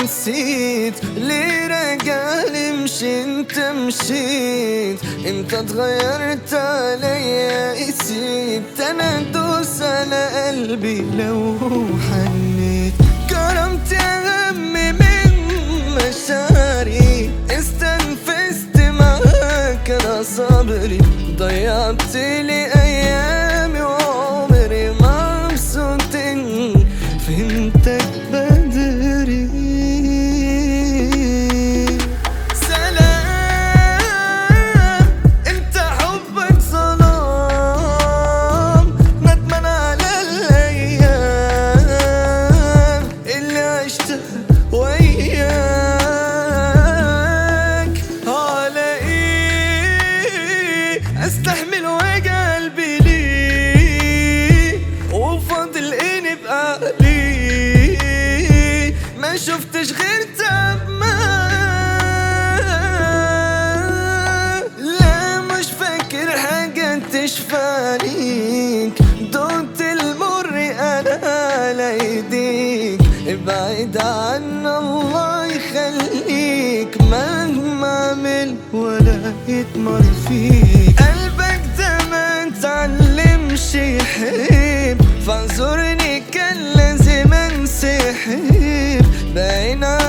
نسيت ليه رجالي مش انت مشيت امتى اتغيرت عليا قسيت انا ادوس على قلبي لو حنيت كرمت اهم من مشاعري استنفذت معاك انا صبري ضيعت لي ايامي وعمري مبسوط إن فهمتك بدري سلام انت حبك ظلام ندمان على الايام اللي عشتها وياك على ايه استحمل وجع قلبي ليه وفاضل ايه نبقى ليه ما شفتش غير تمام لا مش فاكر حاجة تشفانيك دوت المر انا على ايديك ابعد عنا الله يخليك مهما اعمل ولا يتمر فيك قلبك ده ما اتعلمش يحب فاعذرني كان لازم انسحب باين